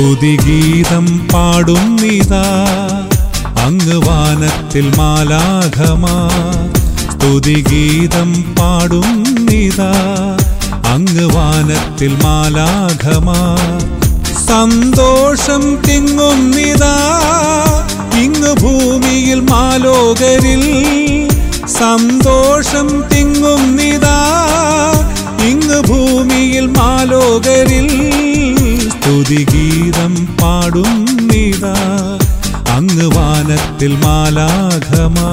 സ്തുതിഗീതം പാടുന്നിതാ അങ്ങ് വാനത്തിൽ മാലാഘമാ സ്തുതിഗീതം പാടുന്നിതാ അങ്ങ് വാനത്തിൽ മാലാഘമാ സന്തോഷം തിങ്ങുന്നിതാ ഇങ്ങ് ഭൂമിയിൽ മാലോകരിൽ സന്തോഷം തിങ്ങുന്നിതാ ഇങ്ങ് ഭൂമിയിൽ മാലോകരിൽ സ്തുതിഗീതം പാടുന്നിതാ അങ്ങ് വാനത്തിൽ മാലാഘമാ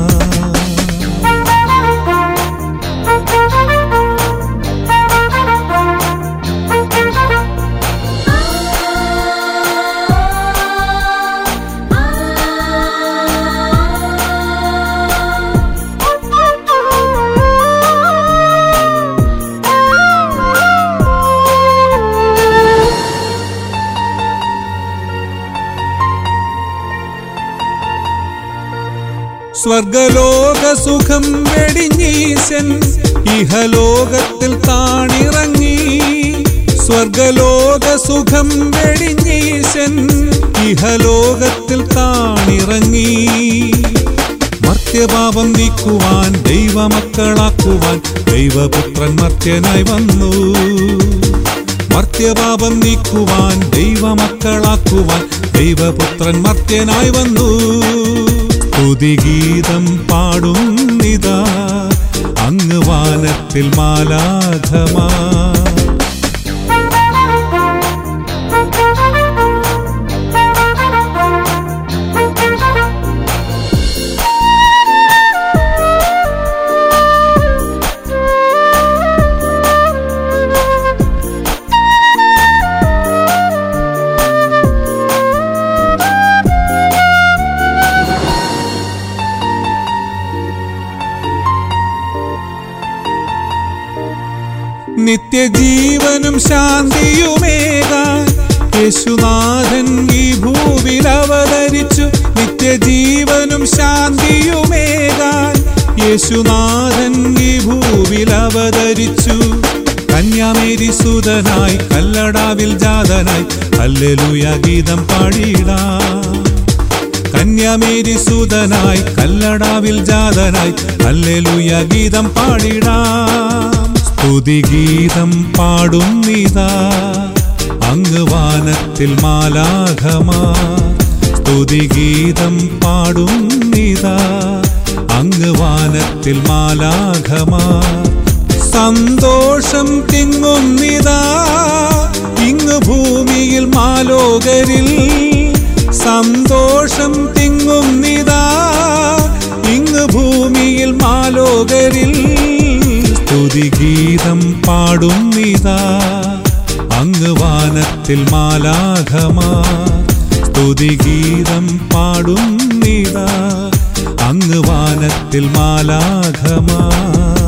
സ്വർഗലോക സുഖം വെടിഞ്ഞീശൻ ഇഹലോകത്തിൽ താണിറങ്ങി സ്വർഗലോക സുഖം വെടിഞ്ഞീശൻ ഇഹലോകത്തിൽ താണിറങ്ങി മർത്യപാപം നീക്കുവാൻ ദൈവമക്കളാക്കുവാൻ ദൈവപുത്രൻ മർത്യനായി വന്നു മർത്യപാപം നീക്കുവാൻ ദൈവമക്കളാക്കുവാൻ ദൈവപുത്രൻ മർത്യനായി വന്നു സ്തുതിഗീതം പാടുന്നിതാ അങ്ങ് വാനത്തിൽ മാലാഘമാ നിത്യജീവനും ശാന്തിയുമേകാൻ യേശുനാഥൻ ഈ ഭൂവിൽ അവതരിച്ചു നിത്യജീവനും ശാന്തിയുമേകാൻ യേശുനാഥൻ ഈ ഭൂവിൽ അവതരിച്ചു കന്യാമേരി സുതനായി കല്ലടാവിൽ ജാതനായി ഹല്ലേലൂയ ഗീതം പാടിയിടാം കന്യാമേരി സുതനായി കല്ലടാവിൽ ജാതനായി ഹല്ലേലൂയ ഗീതം പാടിടാം സ്തുതിഗീതം പാടുന്നിതാ അങ്ങ് വാനത്തിൽ മാലാഘമാ സ്തുതിഗീതം പാടുന്നിതാ അങ്ങ് വാനത്തിൽ മാലാഘമാ സന്തോഷം തിങ്ങുന്നിതാ ഇങ്ങ് ഭൂമിയിൽ മാലോകരിൽ സന്തോഷം തിങ്ങുന്നിതാ ഇങ്ങ് ഭൂമിയിൽ മാലോകരിൽ സ്തുതിഗീതം പാടുന്നിതാ അങ്ങ് വാനത്തിൽ മാലാഘമാ സ്തുതിഗീതം പാടുന്നിതാ അങ്ങ് വാനത്തിൽ മാലാഘമാ